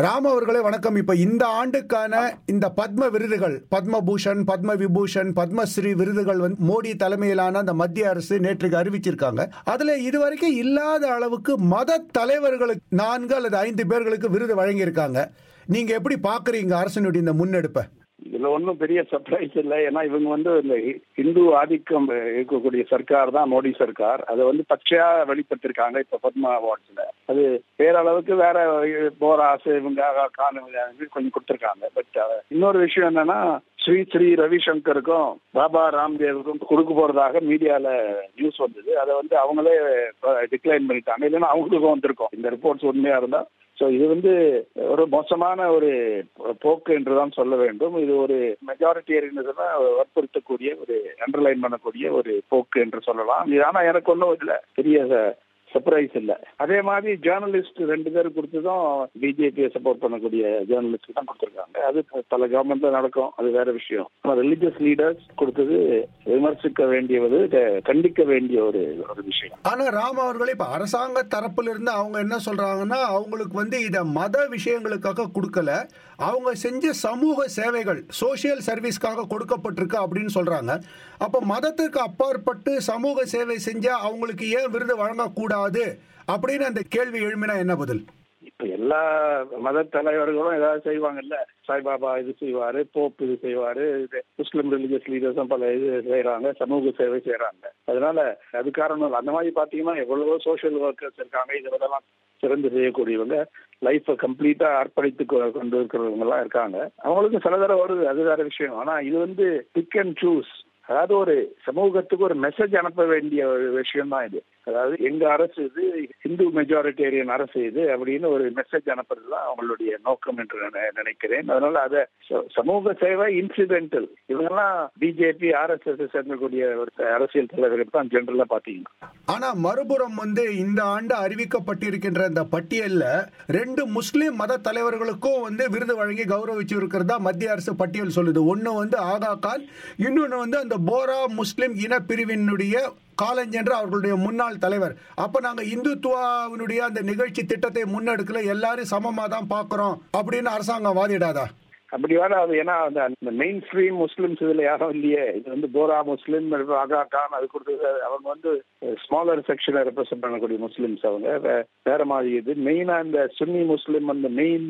ராம் அவர்களே வணக்கம் இப்ப இந்த ஆண்டுக்கான இந்த பத்ம விருதுகள் பத்மபூஷன் பத்ம விபூஷன் பத்மஸ்ரீ விருதுகள் வந்து மோடி தலைமையிலான அந்த மத்திய அரசு நேற்றுக்கு அறிவிச்சிருக்காங்க அதுல இதுவரைக்கும் இல்லாத அளவுக்கு மத தலைவர்களுக்கு நான்கு அல்லது ஐந்து பேர்களுக்கு விருது வழங்கியிருக்காங்க நீங்க எப்படி பாக்குறீங்க அரசனுடைய இந்த முன்னெடுப்பை இதுல ஒன்றும் பெரிய சர்ப்ரைஸ் இல்லை ஏன்னா இவங்க வந்து இந்த இந்து ஆதிக்கம் இருக்கக்கூடிய சர்க்கார் தான் மோடி சர்க்கார் அதை வந்து பச்சையா வெளிப்படுத்திருக்காங்க இப்ப பத்மா அவார்ட்ஸ்ல அது பேரளவுக்கு வேற போராஸ் இவங்க காண கொஞ்சம் கொடுத்துருக்காங்க பட் இன்னொரு விஷயம் என்னன்னா ஸ்ரீ ஸ்ரீ ரவிசங்கருக்கும் பாபா ராம்தேவுக்கும் கொடுக்க போறதாக மீடியால நியூஸ் வந்தது அதை வந்து அவங்களே டிக்ளைன் பண்ணிட்டாங்க இல்லைன்னா அவங்களுக்கும் வந்திருக்கும் இந்த ரிப்போர்ட்ஸ் உண்மையா இருந்தா ஸோ இது வந்து ஒரு மோசமான ஒரு போக்கு என்றுதான் சொல்ல வேண்டும் இது ஒரு மெஜாரிட்டியரினதுனா வற்புறுத்தக்கூடிய ஒரு அண்டர்லைன் பண்ணக்கூடிய ஒரு போக்கு என்று சொல்லலாம் இது ஆனால் எனக்கு ஒன்றும் இல்லை பெரிய சர்ப்ரைஸ் இல்லை அதே மாதிரி ஜேர்னலிஸ்ட் ரெண்டு பேர் கொடுத்ததும் பிஜேபியை சப்போர்ட் பண்ணக்கூடிய ஜேர்னலிஸ்ட் தான் கொடுத்துருக்காங்க அது பல கவர்மெண்ட்ல நடக்கும் அது வேற விஷயம் ரிலிஜியஸ் லீடர்ஸ் கொடுத்தது விமர்சிக்க வேண்டியது கண்டிக்க வேண்டிய ஒரு ஒரு விஷயம் ஆனா ராம் அவர்களே இப்ப அரசாங்க தரப்புல இருந்து அவங்க என்ன சொல்றாங்கன்னா அவங்களுக்கு வந்து இத மத விஷயங்களுக்காக கொடுக்கல அவங்க செஞ்ச சமூக சேவைகள் சோசியல் சர்வீஸ்க்காக கொடுக்கப்பட்டிருக்கு அப்படின்னு சொல்றாங்க அப்ப மதத்துக்கு அப்பாற்பட்டு சமூக சேவை செஞ்சா அவங்களுக்கு ஏன் விருது வழங்கக்கூடாது அப்படின்னு அந்த கேள்வி எழுமினா என்ன பதில் இப்ப எல்லா மத தலைவர்களும் ஏதாவது செய்வாங்கல்ல சாய்பாபா இது செய்வாரு போப் இது செய்வாரு முஸ்லிம் ரிலிஜியஸ் லீடர்ஸும் பல இது செய்யறாங்க சமூக சேவை செய்யறாங்க அதனால அது காரணம் அந்த மாதிரி பாத்தீங்கன்னா எவ்வளவோ சோசியல் ஒர்க்கர்ஸ் இருக்காங்க இதெல்லாம் சிறந்து செய்யக்கூடியவங்க லைஃப்பை கம்ப்ளீட்டா அர்ப்பணித்து கொண்டு இருக்கிறவங்க எல்லாம் இருக்காங்க அவங்களுக்கு சில தடவை வருது அது வேற விஷயம் ஆனா இது வந்து பிக் அண்ட் சூஸ் அதாவது ஒரு சமூகத்துக்கு ஒரு மெசேஜ் அனுப்ப வேண்டிய ஒரு விஷயம் தான் இது அதாவது எங்க அரசு இது இந்து மெஜாரிட்டேரியன் அரசு இது அப்படின்னு ஒரு மெசேஜ் அனுப்புறது தான் அவங்களுடைய நோக்கம் என்று நினைக்கிறேன் அதனால அத சமூக சேவை இன்சிடென்டல் இவங்கெல்லாம் பிஜேபி ஆர்எஸ்எஸ் சேர்ந்தக்கூடிய ஒரு அரசியல் தலைவர்கள் தான் ஜெனரலா பாத்தீங்கன்னா ஆனா மறுபுறம் வந்து இந்த ஆண்டு அறிவிக்கப்பட்டிருக்கின்ற இந்த பட்டியல்ல ரெண்டு முஸ்லிம் மத தலைவர்களுக்கும் வந்து விருது வழங்கி கௌரவிச்சு இருக்கிறதா மத்திய அரசு பட்டியல் சொல்லுது ஒன்னு வந்து ஆகா கான் இன்னொன்னு வந்து அந்த போரா முஸ்லிம் இன பிரிவினுடைய காலஞ்சென்று அவர்களுடைய முன்னாள் தலைவர் அப்ப நாங்க இந்துத்துவாவினுடைய அந்த நிகழ்ச்சி திட்டத்தை முன்னெடுக்கல எல்லாரும் சமமா தான் பாக்குறோம் அப்படின்னு அரசாங்கம் வாதிடாதா அப்படி வராது ஏன்னா அந்த மெயின் ஸ்ட்ரீம் முஸ்லிம்ஸ் இதுல யாரும் இல்லையே இது வந்து போரா முஸ்லிம் ஆகா கான் அது கொடுத்தது அவங்க வந்து ஸ்மாலர் செக்ஷனை ரெப்ரசென்ட் பண்ணக்கூடிய முஸ்லிம்ஸ் அவங்க வேற மாதிரி இது மெயினா இந்த சுன்னி முஸ்லிம் அந்த மெயின்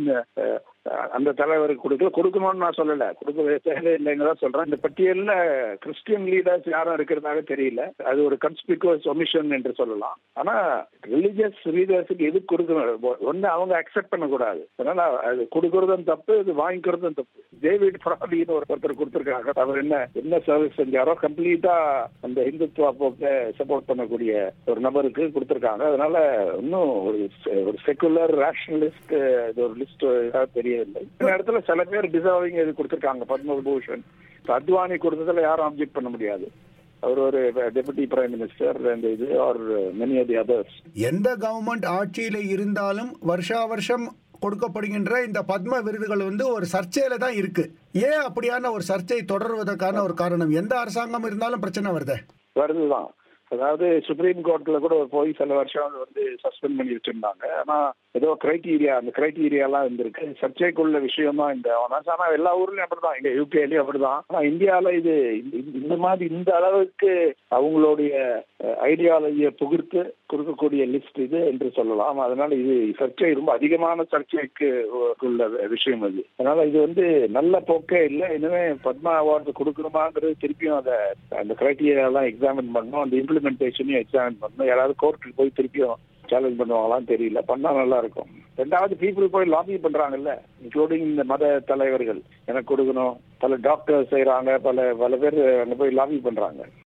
அந்த தலைவருக்கு கொடுக்கல கொடுக்கணும்னு நான் சொல்லல கொடுக்க தேவையில்லைன்னு தான் சொல்றேன் இந்த பட்டியலில் கிறிஸ்டியன் லீடர்ஸ் யாரும் இருக்கிறதாக தெரியல அது ஒரு கன்ஸ்பிகுவஸ் ஒமிஷன் என்று சொல்லலாம் ஆனா ரிலிஜியஸ் லீடர்ஸுக்கு எது கொடுக்கணும் ஒன்னு அவங்க அக்செப்ட் பண்ணக்கூடாது அதனால அது கொடுக்கறதும் தப்பு இது வாங்கிக்கிறதும் தப்பு டேவிட் ஃப்ராலின்னு ஒரு ஒருத்தர் கொடுத்துருக்காங்க அவர் என்ன என்ன சர்வீஸ் செஞ்சாரோ கம்ப்ளீட்டா அந்த இந்துத்துவா போக்க சப்போர்ட் பண்ணக்கூடிய ஒரு நபருக்கு கொடுத்துருக்காங்க அதனால இன்னும் ஒரு ஒரு செக்குலர் ரேஷனலிஸ்ட் இது ஒரு லிஸ்ட் தெரியவில்லை இந்த இடத்துல சில பேர் டிசர்விங் இது கொடுத்துருக்காங்க பத்மபூஷன் அத்வானி கொடுத்ததுல யாரும் அப்ஜெக்ட் பண்ண முடியாது அவர் ஒரு டெபுட்டி பிரைம் மினிஸ்டர் இந்த இது are many of the others எந்த கவர்மெண்ட் ஆட்சியில இருந்தாலும் வருஷா வருஷம் கொடுக்கப்படுகின்ற இந்த பத்ம விருதுகள் வந்து ஒரு சர்ச்சையில தான் இருக்கு ஏன் அப்படியான ஒரு சர்ச்சை தொடர்வதற்கான ஒரு காரணம் எந்த அரசாங்கம் இருந்தாலும் பிரச்சனை வருது வருதுதான் அதாவது சுப்ரீம் கோர்ட்ல கூட போய் சில வருஷம் வந்து சஸ்பெண்ட் பண்ணி வச்சிருந்தாங்க ஆனா ஏதோ கிரைட்டீரியா அந்த கிரைட்டீரியா எல்லாம் இருந்திருக்கு சர்ச்சைக்குள்ள விஷயம் தான் இந்த ஆனா எல்லா ஊர்லயும் அப்படிதான் இங்க யூகேலயும் அப்படிதான் ஆனா இந்தியாவில இது இந்த மாதிரி இந்த அளவுக்கு அவங்களுடைய ஐடியாலஜியை புகுர்த்து கொடுக்கக்கூடிய லிஸ்ட் இது என்று சொல்லலாம் அதனால இது சர்ச்சை ரொம்ப அதிகமான சர்ச்சைக்கு உள்ள விஷயம் அது அதனால இது வந்து நல்ல போக்கே இல்லை இனிமே பத்மா அவார்டு கொடுக்கணுமாங்கிறது திருப்பியும் அதை அந்த கிரைட்டீரியா எல்லாம் எக்ஸாமின் பண்ணணும் அந்த இம்ப்ளிமெண்டேஷனையும் எக்ஸாமின் பண்ணணும் யாராவது கோர்ட்டுக்கு போய் திருப்பியும் சேலஞ்ச் பண்ணுவாங்களான்னு தெரியல பண்ணா நல்லா இருக்கும் ரெண்டாவது பீப்புள் போய் லாபி பண்றாங்கல்ல இன்க்ளூடிங் இந்த மத தலைவர்கள் எனக்கு கொடுக்கணும் பல டாக்டர் செய்யறாங்க பல பல பேர் அங்க போய் லாபி பண்றாங்க